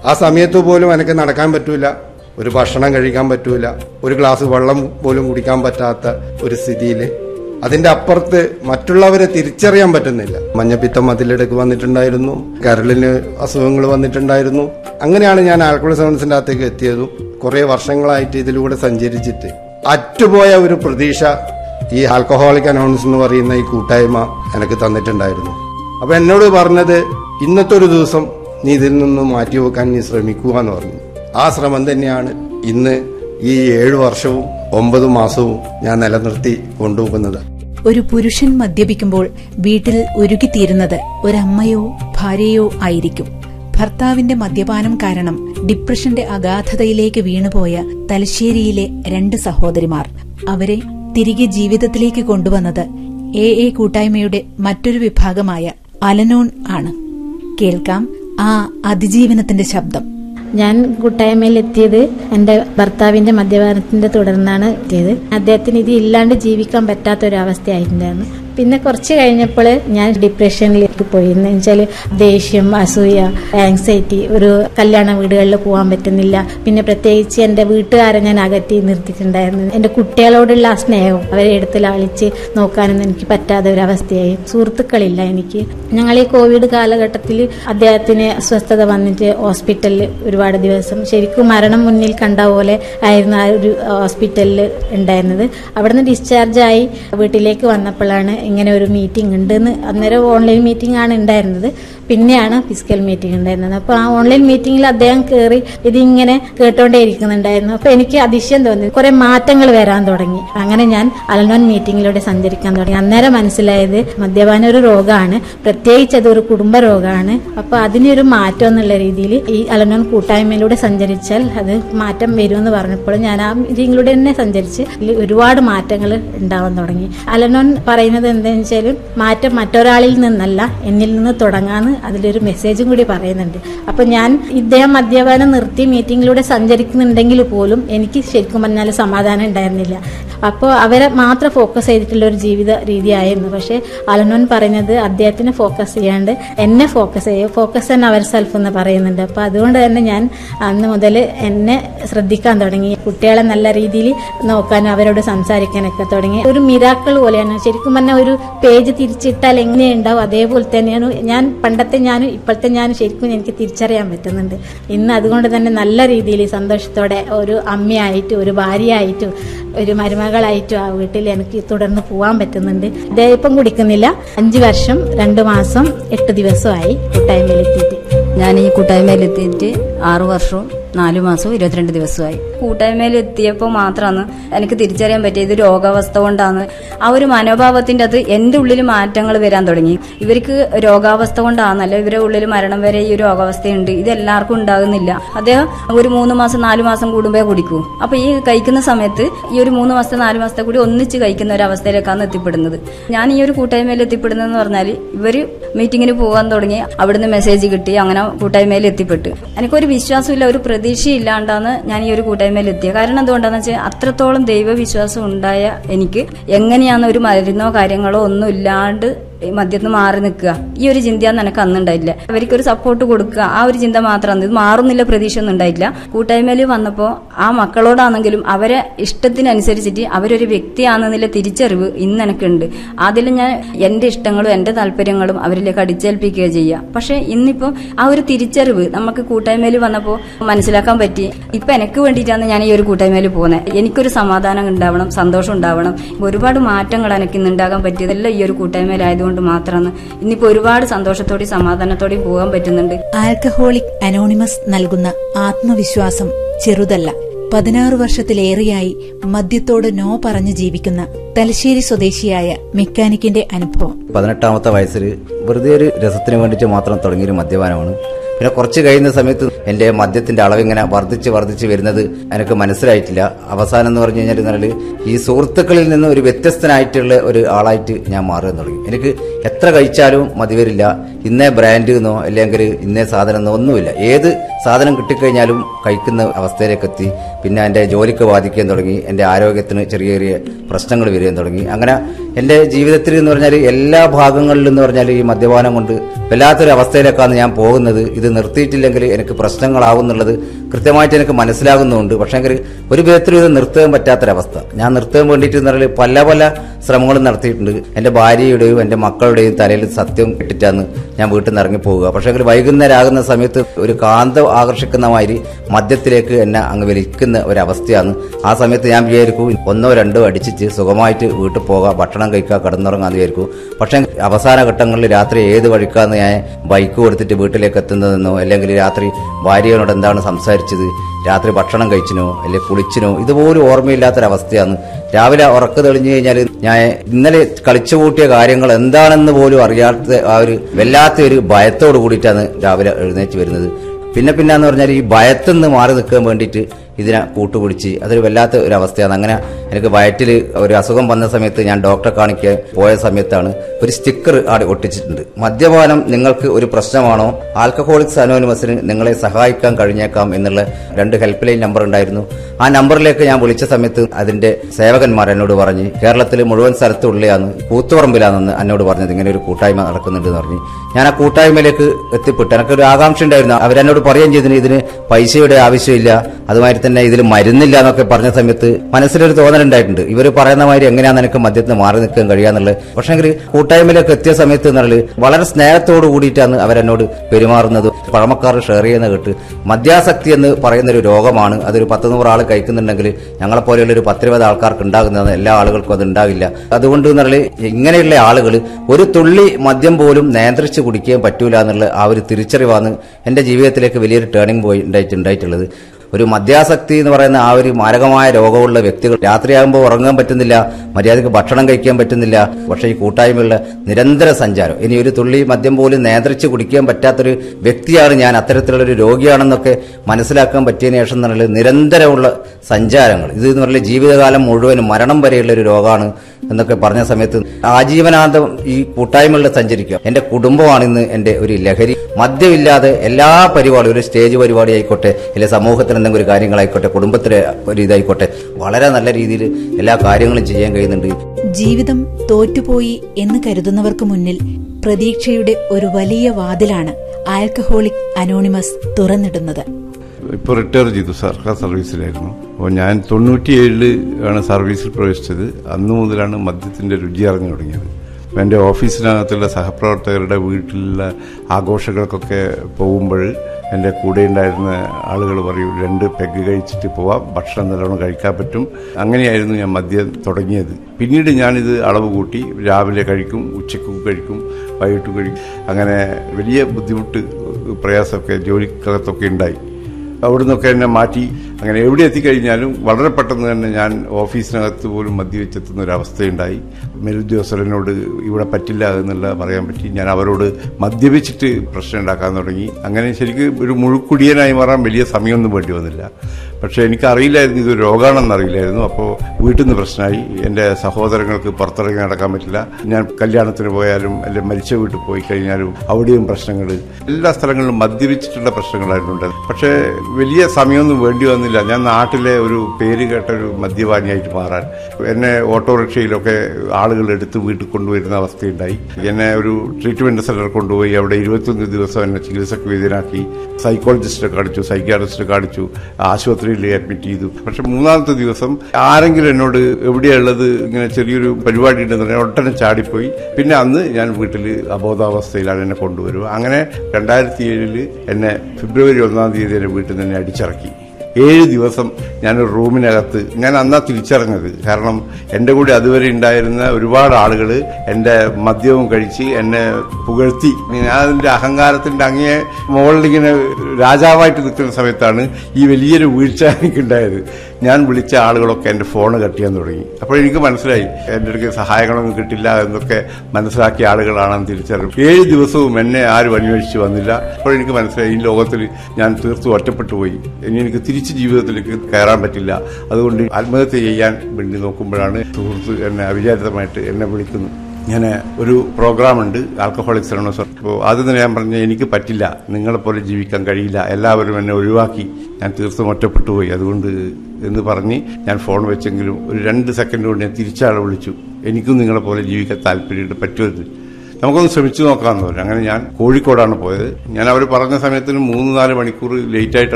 ആ സമയത്ത് പോലും എനിക്ക് നടക്കാൻ പറ്റൂല ഒരു ഭക്ഷണം കഴിക്കാൻ പറ്റൂല ഒരു ഗ്ലാസ് വെള്ളം പോലും കുടിക്കാൻ പറ്റാത്ത ഒരു സ്ഥിതിയിൽ അതിന്റെ അപ്പുറത്ത് മറ്റുള്ളവരെ തിരിച്ചറിയാൻ പറ്റുന്നില്ല മഞ്ഞപ്പിത്തം അതിലിടക്ക് വന്നിട്ടുണ്ടായിരുന്നു കരളിന് അസുഖങ്ങൾ വന്നിട്ടുണ്ടായിരുന്നു അങ്ങനെയാണ് ഞാൻ ആൽക്കോൾ സെവൻസിന്റെ അകത്തേക്ക് എത്തിയതും കുറെ വർഷങ്ങളായിട്ട് ഇതിലൂടെ സഞ്ചരിച്ചിട്ട് അറ്റുപോയ ഒരു പ്രതീക്ഷ ഈ ആൽക്കഹോളിക് അനൗൺസ് എന്ന് പറയുന്ന ഈ കൂട്ടായ്മ എനിക്ക് തന്നിട്ടുണ്ടായിരുന്നു അപ്പൊ എന്നോട് പറഞ്ഞത് ഇന്നത്തെ ഒരു ദിവസം നീ ഇതിൽ നിന്ന് മാറ്റി വെക്കാൻ നീ ശ്രമിക്കുക എന്ന് പറഞ്ഞു ആ ശ്രമം തന്നെയാണ് ഇന്ന് ഈ ഏഴു വർഷവും ഒമ്പത് മാസവും ഞാൻ നിലനിർത്തി കൊണ്ടുപോകുന്നത് ഒരു പുരുഷൻ മദ്യപിക്കുമ്പോൾ വീട്ടിൽ ഉരുകിത്തീരുന്നത് ഒരമ്മയോ ഭാര്യയോ ആയിരിക്കും ഭർത്താവിന്റെ മദ്യപാനം കാരണം ഡിപ്രഷന്റെ അഗാധതയിലേക്ക് വീണുപോയ തലശ്ശേരിയിലെ രണ്ട് സഹോദരിമാർ അവരെ തിരികെ ജീവിതത്തിലേക്ക് കൊണ്ടുവന്നത് എ എ കൂട്ടായ്മയുടെ മറ്റൊരു വിഭാഗമായ അലനോൺ ആണ് കേൾക്കാം ആ അതിജീവനത്തിന്റെ ശബ്ദം ഞാൻ കൂട്ടായ്മയിൽ എത്തിയത് എൻ്റെ ഭർത്താവിന്റെ മദ്യപാനത്തിന്റെ തുടർന്നാണ് എത്തിയത് അദ്ദേഹത്തിന് ഇത് ഇല്ലാണ്ട് ജീവിക്കാൻ പറ്റാത്ത ഒരു അവസ്ഥയായിട്ടുണ്ടായിരുന്നു പിന്നെ കുറച്ച് കഴിഞ്ഞപ്പോൾ ഞാൻ ഡിപ്രഷനിലേക്ക് പോയി എന്ന് വെച്ചാൽ ദേഷ്യം അസൂയ ആങ്സൈറ്റി ഒരു കല്യാണ വീടുകളിൽ പോകാൻ പറ്റുന്നില്ല പിന്നെ പ്രത്യേകിച്ച് എൻ്റെ വീട്ടുകാരെ ഞാൻ അകറ്റി നിർത്തിയിട്ടുണ്ടായിരുന്നു എൻ്റെ കുട്ടികളോടുള്ള ആ സ്നേഹവും അവരെ എടുത്ത് ലാളിച്ച് നോക്കാനൊന്നും എനിക്ക് പറ്റാത്ത ഒരു അവസ്ഥയായി സുഹൃത്തുക്കളില്ല എനിക്ക് ഞങ്ങൾ ഈ കോവിഡ് കാലഘട്ടത്തിൽ അദ്ദേഹത്തിന് അസ്വസ്ഥത വന്നിട്ട് ഹോസ്പിറ്റലിൽ ഒരുപാട് ദിവസം ശരിക്കും മരണം മുന്നിൽ കണ്ട പോലെ ആയിരുന്നു ആ ഒരു ഹോസ്പിറ്റലിൽ ഉണ്ടായിരുന്നത് അവിടുന്ന് ഡിസ്ചാർജ് ആയി വീട്ടിലേക്ക് വന്നപ്പോഴാണ് ഇങ്ങനെ ഒരു മീറ്റിംഗ് ഉണ്ടെന്ന് അന്നേരം ഓൺലൈൻ മീറ്റിംഗ് ആണ് ഉണ്ടായിരുന്നത് പിന്നെയാണ് ഫിസിക്കൽ മീറ്റിംഗ് ഉണ്ടായിരുന്നത് അപ്പോൾ ആ ഓൺലൈൻ മീറ്റിംഗിൽ അദ്ദേഹം കയറി ഇതിങ്ങനെ കേട്ടോണ്ടേ ഇരിക്കുന്നുണ്ടായിരുന്നു അപ്പോൾ എനിക്ക് അതിശയം തോന്നി കുറെ മാറ്റങ്ങൾ വരാൻ തുടങ്ങി അങ്ങനെ ഞാൻ അലനോൻ മീറ്റിംഗിലൂടെ സഞ്ചരിക്കാൻ തുടങ്ങി അന്നേരം മനസ്സിലായത് മദ്യപാനം ഒരു രോഗമാണ് പ്രത്യേകിച്ച് അത് ഒരു കുടുംബ രോഗമാണ് അപ്പോൾ അതിനൊരു മാറ്റം എന്നുള്ള രീതിയിൽ ഈ അലനോൻ കൂട്ടായ്മയിലൂടെ സഞ്ചരിച്ചാൽ അത് മാറ്റം വരുമെന്ന് പറഞ്ഞപ്പോൾ ഞാൻ ആ മീറ്റിംഗിലൂടെ തന്നെ സഞ്ചരിച്ച് ഇതിൽ ഒരുപാട് മാറ്റങ്ങൾ ഉണ്ടാവാൻ തുടങ്ങി അലനോൻ പറയുന്നത് എന്താണെന്ന് വെച്ചാൽ മാറ്റം മറ്റൊരാളിൽ നിന്നല്ല എന്നിൽ നിന്ന് തുടങ്ങാന്ന് അതിലൊരു മെസ്സേജും കൂടി പറയുന്നുണ്ട് അപ്പൊ ഞാൻ ഇദ്ദേഹം മദ്യപാനം നിർത്തി മീറ്റിംഗിലൂടെ സഞ്ചരിക്കുന്നുണ്ടെങ്കിൽ പോലും എനിക്ക് ശരിക്കും പറഞ്ഞാൽ സമാധാനം ഉണ്ടായിരുന്നില്ല അപ്പോൾ അവരെ മാത്രം ഫോക്കസ് ചെയ്തിട്ടുള്ള ഒരു ജീവിത രീതിയായിരുന്നു പക്ഷേ അലനോൻ പറയുന്നത് അദ്ദേഹത്തിനെ ഫോക്കസ് ചെയ്യാണ്ട് എന്നെ ഫോക്കസ് ചെയ്യും ഫോക്കസ് തന്നെ അവർ സെൽഫ് എന്ന് പറയുന്നുണ്ട് അപ്പോൾ അതുകൊണ്ട് തന്നെ ഞാൻ അന്ന് മുതൽ എന്നെ ശ്രദ്ധിക്കാൻ തുടങ്ങി കുട്ടികളെ നല്ല രീതിയിൽ നോക്കാനും അവരോട് സംസാരിക്കാനൊക്കെ തുടങ്ങി ഒരു മിരാക്കൾ പോലെയാണ് ശരിക്കും പറഞ്ഞാൽ ഒരു പേജ് തിരിച്ചിട്ടാൽ എങ്ങനെയുണ്ടാവും അതേപോലെ തന്നെയാണ് ഞാൻ പണ്ടത്തെ ഞാനും ഇപ്പോഴത്തെ ഞാനും ശരിക്കും എനിക്ക് തിരിച്ചറിയാൻ പറ്റുന്നുണ്ട് ഇന്ന് അതുകൊണ്ട് തന്നെ നല്ല രീതിയിൽ സന്തോഷത്തോടെ ഒരു അമ്മയായിട്ടും ഒരു ഭാര്യയായിട്ടും ഒരു മരുമകളായിട്ടും ആ വീട്ടിൽ എനിക്ക് തുടർന്ന് പോകാൻ പറ്റുന്നുണ്ട് ഇദ്ദേഹം ഇപ്പം കുടിക്കുന്നില്ല അഞ്ചു വർഷം രണ്ടു മാസം എട്ട് ദിവസമായി കൂട്ടായ്മയിലെത്തിയിട്ട് ഞാൻ ഈ കൂട്ടായ്മയിലെത്തിയിട്ട് ആറു വർഷവും നാലു മാസവും ഇരുപത്തിരണ്ട് ദിവസമായി കൂട്ടായ്മയിൽ എത്തിയപ്പോൾ മാത്രമാണ് എനിക്ക് തിരിച്ചറിയാൻ പറ്റിയത് ഇത് രോഗാവസ്ഥ കൊണ്ടാണ് ആ ഒരു മനോഭാവത്തിന്റെ അത് എന്റെ ഉള്ളിൽ മാറ്റങ്ങൾ വരാൻ തുടങ്ങി ഇവർക്ക് രോഗാവസ്ഥ കൊണ്ടാണല്ലോ ഇവരുടെ ഉള്ളിൽ മരണം വരെ ഈ ഒരു രോഗാവസ്ഥയുണ്ട് ഇത് എല്ലാവർക്കും ഉണ്ടാകുന്നില്ല അദ്ദേഹം ഒരു മൂന്ന് മാസം നാലു മാസം കൂടുമ്പോ കുടിക്കൂ അപ്പൊ ഈ കഴിക്കുന്ന സമയത്ത് ഈ ഒരു മൂന്ന് മാസത്തെ നാല് മാസത്തെ കൂടി ഒന്നിച്ച് കഴിക്കുന്ന ഒരു അവസ്ഥയിലേക്കാണ് എത്തിപ്പെടുന്നത് ഞാൻ ഈ ഒരു കൂട്ടായ്മയിൽ എത്തിപ്പെടുന്നതെന്ന് പറഞ്ഞാൽ ഇവര് മീറ്റിങ്ങിന് പോകാൻ തുടങ്ങി അവിടുന്ന് മെസ്സേജ് കിട്ടി അങ്ങനെ കൂട്ടായ്മയിൽ എത്തിപ്പെട്ടു എനിക്കൊരു വിശ്വാസമില്ല ഒരു പ്രതീക്ഷയില്ലാണ്ടാണ് ഞാൻ ഈ ഒരു കൂട്ടായ്മയിൽ എത്തിയത് കാരണം എന്തുകൊണ്ടാന്ന് വെച്ചാൽ അത്രത്തോളം ദൈവവിശ്വാസം ഉണ്ടായ എനിക്ക് എങ്ങനെയാന്ന് ഒരു മരുന്നോ കാര്യങ്ങളോ ഒന്നും ഇല്ലാണ്ട് ഈ മദ്യത്തിന് മാറി നിൽക്കുക ഈ ഒരു ചിന്തയാണ് എനിക്ക് അന്നുണ്ടായില്ല അവർക്കൊരു സപ്പോർട്ട് കൊടുക്കുക ആ ഒരു ചിന്ത മാത്രമാണ് ഇത് മാറുന്നില്ല പ്രതീക്ഷ ഒന്നും ഉണ്ടായില്ല കൂട്ടായ്മയിൽ വന്നപ്പോൾ ആ മക്കളോടാണെങ്കിലും അവരെ ഇഷ്ടത്തിനനുസരിച്ചിട്ട് അവരൊരു വ്യക്തിയാണെന്നുള്ള തിരിച്ചറിവ് ഇന്ന് എനിക്കുണ്ട് അതിൽ ഞാൻ എന്റെ ഇഷ്ടങ്ങളും എന്റെ താല്പര്യങ്ങളും അവരിലേക്ക് അടിച്ചേൽപ്പിക്കുക ചെയ്യുക പക്ഷെ ഇന്നിപ്പോ ആ ഒരു തിരിച്ചറിവ് നമുക്ക് കൂട്ടായ്മയിൽ വന്നപ്പോൾ മനസ്സിലാക്കാൻ പറ്റി ഇപ്പൊ എനിക്ക് വേണ്ടിയിട്ടാണ് ഞാൻ ഈ ഒരു കൂട്ടായ്മയിൽ പോകുന്നത് എനിക്കൊരു സമാധാനം ഉണ്ടാവണം സന്തോഷം ഉണ്ടാവണം ഒരുപാട് മാറ്റങ്ങൾ എനിക്ക് ഇന്ന് ഉണ്ടാകാൻ പറ്റിയതെല്ലാം ഈ ഒരു കൂട്ടായ്മയിലായതുകൊണ്ട് മാത്രമാണ് ഇന്നിപ്പോ ഒരുപാട് സന്തോഷത്തോടെയും സമാധാനത്തോടെയും പോകാൻ പറ്റുന്നുണ്ട് ആൽക്കഹോളിക് അനോണിമസ് നൽകുന്ന ആത്മവിശ്വാസം ചെറുതല്ല പതിനാറ് വർഷത്തിലേറെയായി മദ്യത്തോട് നോ പറഞ്ഞു ജീവിക്കുന്ന തലശ്ശേരി സ്വദേശിയായ മെക്കാനിക്കിന്റെ അനുഭവം പതിനെട്ടാമത്തെ വയസ്സിൽ വെറുതെ ഒരു രസത്തിന് വേണ്ടിയിട്ട് മാത്രം തുടങ്ങിയൊരു മദ്യപാനമാണ് പിന്നെ കുറച്ച് കഴിയുന്ന സമയത്ത് എന്റെ മദ്യത്തിന്റെ അളവ് ഇങ്ങനെ വർദ്ധിച്ച് വർദ്ധിച്ച് വരുന്നത് എനിക്ക് മനസ്സിലായിട്ടില്ല അവസാനം എന്ന് പറഞ്ഞു കഴിഞ്ഞാൽ എന്നാൽ ഈ സുഹൃത്തുക്കളിൽ നിന്ന് ഒരു വ്യത്യസ്തനായിട്ടുള്ള ഒരു ആളായിട്ട് ഞാൻ മാറാൻ തുടങ്ങി എനിക്ക് എത്ര കഴിച്ചാലും മതി വരില്ല ഇന്നേ ബ്രാൻഡ് എന്നോ അല്ലെങ്കിൽ ഇന്നേ സാധനം എന്നോ ഒന്നുമില്ല ഏത് സാധനം കിട്ടിക്കഴിഞ്ഞാലും കഴിക്കുന്ന അവസ്ഥയിലേക്ക് എത്തി പിന്നെ എന്റെ ജോലിക്ക് ബാധിക്കാൻ തുടങ്ങി എന്റെ ആരോഗ്യത്തിന് ചെറിയ ചെറിയ പ്രശ്നങ്ങൾ വരികയും തുടങ്ങി അങ്ങനെ എന്റെ ജീവിതത്തിൽ എന്ന് പറഞ്ഞാൽ എല്ലാ ഭാഗങ്ങളിലും എന്ന് പറഞ്ഞാൽ ഈ മദ്യപാനം കൊണ്ട് വല്ലാത്തൊരു അവസ്ഥയിലേക്കാണ് ഞാൻ പോകുന്നത് ഇത് നിർത്തിയിട്ടില്ലെങ്കിൽ എനിക്ക് പ്രശ്നങ്ങളാവും എന്നുള്ളത് കൃത്യമായിട്ട് എനിക്ക് മനസ്സിലാകുന്നുണ്ട് പക്ഷേങ്കിൽ ഒരു വിധത്തിലും ഇത് നിർത്താൻ പറ്റാത്തൊരവസ്ഥ ഞാൻ നിർത്താൻ വേണ്ടിയിട്ട് എന്ന് പറഞ്ഞാൽ പല പല ശ്രമങ്ങളും നടത്തിയിട്ടുണ്ട് എന്റെ ഭാര്യയുടെയും എന്റെ മക്കളുടെയും തലയിൽ സത്യം ഇട്ടിട്ടാണ് ഞാൻ വീട്ടിൽ നിന്ന് ഇറങ്ങി പോവുക പക്ഷേങ്കിൽ വൈകുന്നേരം ആകുന്ന സമയത്ത് ഒരു കാന്തം ആകർഷിക്കുന്ന മാതിരി മദ്യത്തിലേക്ക് എന്നെ അങ്ങ് വലിക്കുന്ന ഒരവസ്ഥയാണ് ആ സമയത്ത് ഞാൻ വിചാരിക്കും ഒന്നോ രണ്ടോ അടിച്ചിട്ട് സുഖമായിട്ട് വീട്ടിൽ പോകാം ഭക്ഷണം കഴിക്കുക കിടന്നുറങ്ങാന്ന് വിചാരിക്കും പക്ഷേ അവസാന ഘട്ടങ്ങളിൽ രാത്രി ഏത് വഴിക്കാന്ന് ഞാൻ ബൈക്ക് കൊടുത്തിട്ട് വീട്ടിലേക്ക് എത്തുന്നതെന്നോ അല്ലെങ്കിൽ രാത്രി ഭാര്യയോട് എന്താണ് സംസാരിച്ചത് രാത്രി ഭക്ഷണം കഴിച്ചിനോ അല്ലെങ്കിൽ കുളിച്ചിനോ ഇതുപോലും ഓർമ്മയില്ലാത്തൊരവസ്ഥയാണ് രാവിലെ ഉറക്കം തെളിഞ്ഞു കഴിഞ്ഞാൽ ഞാൻ ഇന്നലെ കളിച്ചു കൂട്ടിയ കാര്യങ്ങൾ എന്താണെന്ന് പോലും അറിയാത്ത ആ ഒരു വല്ലാത്ത ഒരു ഭയത്തോട് കൂടിയിട്ടാണ് രാവിലെ എഴുന്നേറ്റ് വരുന്നത് പിന്നെ പിന്നെ എന്ന് പറഞ്ഞാൽ ഈ ഭയത്തിൽ നിന്ന് മാറി നിൽക്കാൻ വേണ്ടിയിട്ട് ഇതിനെ കൂട്ടുപിടിച്ച് അതൊരു വല്ലാത്ത ഒരു അവസ്ഥയാണ് അങ്ങനെ എനിക്ക് വയറ്റിൽ ഒരു അസുഖം വന്ന സമയത്ത് ഞാൻ ഡോക്ടറെ കാണിക്കാൻ പോയ സമയത്താണ് ഒരു സ്റ്റിക്കർ അവിടെ ഒട്ടിച്ചിട്ടുണ്ട് മദ്യപാനം നിങ്ങൾക്ക് ഒരു പ്രശ്നമാണോ ആൽക്കഹോളിക്സ് അനോണിമസിന് നിങ്ങളെ സഹായിക്കാൻ കഴിഞ്ഞേക്കാം എന്നുള്ള രണ്ട് ഹെൽപ്പ് ലൈൻ നമ്പർ ഉണ്ടായിരുന്നു ആ നമ്പറിലേക്ക് ഞാൻ വിളിച്ച സമയത്ത് അതിന്റെ സേവകന്മാർ എന്നോട് പറഞ്ഞ് കേരളത്തിൽ മുഴുവൻ സ്ഥലത്തും ഉള്ളതാണ് കൂത്തുപറമ്പിലാണെന്ന് എന്നോട് പറഞ്ഞത് ഇങ്ങനെ ഒരു കൂട്ടായ്മ നടക്കുന്നുണ്ടെന്ന് പറഞ്ഞു ഞാൻ ആ കൂട്ടായ്മയിലേക്ക് എത്തിപ്പെട്ടു എനിക്കൊരു ആകാംക്ഷ ഉണ്ടായിരുന്നു അവരെന്നോട് പറയുകയും ചെയ്തിന് ഇതിന് പൈസയുടെ ആവശ്യമില്ല അതുമാതിരി തന്നെ ഇതിൽ മരുന്നില്ല എന്നൊക്കെ പറഞ്ഞ സമയത്ത് മനസ്സിലൊരു തോന്നലുണ്ടായിട്ടുണ്ട് ഇവർ പറയുന്ന മാതിരി എങ്ങനെയാണ് എനിക്ക് മദ്യത്തിൽ നിന്ന് മാറി നിൽക്കാൻ കഴിയാന്നുള്ളത് പക്ഷേ കൂട്ടായ്മയിലേക്ക് എത്തിയ സമയത്ത് എന്നുള്ളത് വളരെ സ്നേഹത്തോട് കൂടിയിട്ടാണ് അവരെന്നോട് പെരുമാറുന്നത് പഴമക്കാർ ഷെയർ ചെയ്യുന്ന കേട്ട് മദ്യാസക്തി എന്ന് പറയുന്ന ഒരു രോഗമാണ് അതൊരു പത്ത് നൂറ് ആൾ കഴിക്കുന്നുണ്ടെങ്കിൽ ഞങ്ങളെ പോലെയുള്ള ഒരു പത്തിരുപത് ആൾക്കാർക്ക് ഉണ്ടാകുന്നതാണ് എല്ലാ ആളുകൾക്കും അത് ഉണ്ടാകില്ല അതുകൊണ്ട് എന്നുള്ള ഇങ്ങനെയുള്ള ആളുകൾ ഒരു തുള്ളി മദ്യം പോലും നിയന്ത്രിച്ച് കുടിക്കാൻ പറ്റൂല എന്നുള്ള ആ ഒരു തിരിച്ചറിവാണ് എന്റെ ജീവിതത്തിലേക്ക് വലിയൊരു ടേണിംഗ് പോയിന്റ് ഉണ്ടായിട്ടുള്ളത് ഒരു മദ്യാസക്തി എന്ന് പറയുന്ന ആ ഒരു മാരകമായ രോഗമുള്ള വ്യക്തികൾ രാത്രിയാകുമ്പോൾ ഉറങ്ങാൻ പറ്റുന്നില്ല മര്യാദയ്ക്ക് ഭക്ഷണം കഴിക്കാൻ പറ്റുന്നില്ല പക്ഷേ ഈ കൂട്ടായ്മയുള്ള നിരന്തര സഞ്ചാരം ഇനി ഒരു തുള്ളി മദ്യം പോലും നിയന്ത്രിച്ച് കുടിക്കാൻ പറ്റാത്തൊരു വ്യക്തിയാണ് ഞാൻ അത്തരത്തിലുള്ള ഒരു രോഗിയാണെന്നൊക്കെ മനസ്സിലാക്കാൻ പറ്റിയതിനു ശേഷം എന്ന് പറഞ്ഞാൽ നിരന്തരമുള്ള സഞ്ചാരങ്ങൾ ഇത് എന്ന് പറഞ്ഞാൽ ജീവിതകാലം മുഴുവനും മരണം വരെയുള്ള ഒരു രോഗമാണ് എന്നൊക്കെ പറഞ്ഞ സമയത്ത് ആജീവനാന്തം ഈ കൂട്ടായ്മകളിൽ സഞ്ചരിക്കുക എന്റെ കുടുംബമാണ് ഇന്ന് എന്റെ ഒരു ലഹരി മദ്യമില്ലാതെ എല്ലാ പരിപാടിയും ഒരു സ്റ്റേജ് പരിപാടി ആയിക്കോട്ടെ അല്ലെങ്കിൽ സമൂഹത്തിന് എന്തെങ്കിലും ഒരു കാര്യങ്ങളായിക്കോട്ടെ കുടുംബത്തിലെ ഒരു ഇതായിക്കോട്ടെ വളരെ നല്ല രീതിയിൽ എല്ലാ കാര്യങ്ങളും ചെയ്യാൻ കഴിയുന്നുണ്ട് ജീവിതം തോറ്റുപോയി എന്ന് കരുതുന്നവർക്ക് മുന്നിൽ പ്രതീക്ഷയുടെ ഒരു വലിയ വാതിലാണ് ആൽക്കഹോളിക് അനോണിമസ് തുറന്നിടുന്നത് ഇപ്പോൾ റിട്ടയർ ചെയ്തു സർക്കാർ സർവീസിലായിരുന്നു അപ്പോൾ ഞാൻ തൊണ്ണൂറ്റിയേഴില് ആണ് സർവീസിൽ പ്രവേശിച്ചത് അന്നു മുതലാണ് മദ്യത്തിന്റെ രുചി അറിഞ്ഞു തുടങ്ങിയത് അപ്പോൾ എൻ്റെ ഓഫീസിനകത്തുള്ള സഹപ്രവർത്തകരുടെ വീട്ടിലുള്ള ആഘോഷങ്ങൾക്കൊക്കെ പോകുമ്പോൾ എൻ്റെ കൂടെ ഉണ്ടായിരുന്ന ആളുകൾ പറയും രണ്ട് പെഗ് കഴിച്ചിട്ട് പോവാം ഭക്ഷണം നല്ലോണം കഴിക്കാൻ പറ്റും അങ്ങനെയായിരുന്നു ഞാൻ മദ്യം തുടങ്ങിയത് പിന്നീട് ഞാനിത് അളവ് കൂട്ടി രാവിലെ കഴിക്കും ഉച്ചയ്ക്കും കഴിക്കും വൈകിട്ടും കഴിക്കും അങ്ങനെ വലിയ ബുദ്ധിമുട്ട് പ്രയാസമൊക്കെ ജോലിക്കകത്തൊക്കെ ഉണ്ടായി അവിടുന്നൊക്കെ എന്നെ മാറ്റി അങ്ങനെ എവിടെ എത്തിക്കഴിഞ്ഞാലും വളരെ പെട്ടെന്ന് തന്നെ ഞാൻ ഓഫീസിനകത്ത് പോലും മദ്യവെച്ചെത്തുന്ന ഒരു അവസ്ഥയുണ്ടായി മേലുദ്യോഗസ്ഥരനോട് ഇവിടെ പറ്റില്ല എന്നുള്ള പറയാൻ പറ്റി ഞാൻ അവരോട് മദ്യപിച്ചിട്ട് പ്രശ്നം ഉണ്ടാക്കാൻ തുടങ്ങി അങ്ങനെ ശരിക്കും ഒരു മുഴുക്കുടിയനായി മാറാൻ വലിയ സമയമൊന്നും വേണ്ടി വന്നില്ല പക്ഷെ എനിക്ക് അറിയില്ലായിരുന്നു ഇത് രോഗമാണെന്ന് അറിയില്ലായിരുന്നു അപ്പോൾ വീട്ടിൽ നിന്ന് പ്രശ്നമായി എൻ്റെ സഹോദരങ്ങൾക്ക് പുറത്തിറങ്ങി നടക്കാൻ പറ്റില്ല ഞാൻ കല്യാണത്തിന് പോയാലും അല്ലെങ്കിൽ മരിച്ച വീട്ടിൽ പോയി കഴിഞ്ഞാലും അവിടെയും പ്രശ്നങ്ങൾ എല്ലാ സ്ഥലങ്ങളിലും മദ്യപിച്ചിട്ടുള്ള പ്രശ്നങ്ങളായിരുന്നു ഉണ്ടായത് പക്ഷേ വലിയ സമയമൊന്നും വേണ്ടി വന്നില്ല ഞാൻ നാട്ടിലെ ഒരു പേര് കേട്ട ഒരു മദ്യപാനിയായിട്ട് മാറാൻ എന്നെ ഓട്ടോറിക്ഷയിലൊക്കെ ആളുകൾ എടുത്ത് വീട്ടിൽ കൊണ്ടുവരുന്ന അവസ്ഥയുണ്ടായി എന്നെ ഒരു ട്രീറ്റ്മെന്റ് സെന്റർ കൊണ്ടുപോയി അവിടെ ഇരുപത്തിയൊന്ന് ദിവസം എന്നെ ചികിത്സക്ക് വിധേയനാക്കി സൈക്കോളജിസ്റ്റിനെ കാണിച്ചു സൈക്യാട്രിസ്റ്റിനെ കാണിച്ചു ആശുപത്രിയിൽ അഡ്മിറ്റ് ചെയ്തു പക്ഷെ മൂന്നാമത്തെ ദിവസം ആരെങ്കിലും എന്നോട് എവിടെയുള്ളത് ഇങ്ങനെ ചെറിയൊരു പരിപാടി ഉണ്ടെന്ന് പറഞ്ഞാൽ ഒട്ടനെ ചാടിപ്പോയി പിന്നെ അന്ന് ഞാൻ വീട്ടിൽ അബോധാവസ്ഥയിലാണ് എന്നെ കൊണ്ടുവരുക അങ്ങനെ രണ്ടായിരത്തി ഏഴില് എന്നെ ഫെബ്രുവരി ഒന്നാം തീയതി എന്നെ വീട്ടിൽ നിന്ന് എന്നെ അടിച്ചിറക്കി ഏഴ് ദിവസം ഞാനൊരു റൂമിനകത്ത് ഞാൻ അന്നാ തിരിച്ചറിഞ്ഞത് കാരണം എൻ്റെ കൂടെ അതുവരെ ഉണ്ടായിരുന്ന ഒരുപാട് ആളുകൾ എൻ്റെ മദ്യവും കഴിച്ച് എന്നെ പുകഴ്ത്തി ഞാൻ അതിൻ്റെ അഹങ്കാരത്തിൻ്റെ അങ്ങേ മുകളിലിങ്ങനെ രാജാവായിട്ട് നിൽക്കുന്ന സമയത്താണ് ഈ വലിയൊരു വീഴ്ച എനിക്കുണ്ടായത് ഞാൻ വിളിച്ച ആളുകളൊക്കെ എൻ്റെ ഫോണ് കട്ട് ചെയ്യാൻ തുടങ്ങി അപ്പോൾ എനിക്ക് മനസ്സിലായി എൻ്റെ അടുക്ക് സഹായങ്ങളൊന്നും കിട്ടില്ല എന്നൊക്കെ മനസ്സിലാക്കിയ ആളുകളാണെന്ന് തിരിച്ചറിയും ഏഴ് ദിവസവും എന്നെ ആരും അന്വേഷിച്ച് വന്നില്ല അപ്പോൾ എനിക്ക് മനസ്സിലായി ഈ ലോകത്തിൽ ഞാൻ തീർത്തും ഒറ്റപ്പെട്ടു പോയി ഇനി എനിക്ക് തിരിച്ച് ജീവിതത്തിലേക്ക് കയറാൻ പറ്റില്ല അതുകൊണ്ട് ആത്മഹത്യ ചെയ്യാൻ വേണ്ടി നോക്കുമ്പോഴാണ് സുഹൃത്ത് എന്നെ അവിചാരിതമായിട്ട് എന്നെ വിളിക്കുന്നു ഇങ്ങനെ ഒരു പ്രോഗ്രാം ഉണ്ട് ആൽക്കഹോളിക്സ് അനോണസ് അപ്പോൾ ആദ്യം തന്നെ ഞാൻ പറഞ്ഞു എനിക്ക് പറ്റില്ല നിങ്ങളെപ്പോലെ ജീവിക്കാൻ കഴിയില്ല എല്ലാവരും എന്നെ ഒഴിവാക്കി ഞാൻ തീർത്തും ഒറ്റപ്പെട്ടു പോയി അതുകൊണ്ട് എന്ന് പറഞ്ഞ് ഞാൻ ഫോൺ വെച്ചെങ്കിലും ഒരു രണ്ട് സെക്കൻഡ് കൊണ്ട് ഞാൻ തിരിച്ചാളെ വിളിച്ചു എനിക്കും നിങ്ങളെപ്പോലെ ജീവിക്കാൻ താല്പര്യമുണ്ട് പറ്റുമെന്ന് നമുക്കൊന്ന് ശ്രമിച്ചു നോക്കാമെന്ന് പറഞ്ഞു അങ്ങനെ ഞാൻ കോഴിക്കോടാണ് പോയത് ഞാൻ അവർ പറഞ്ഞ സമയത്തിന് മൂന്ന് നാല് മണിക്കൂർ ലേറ്റ് ആയിട്ട്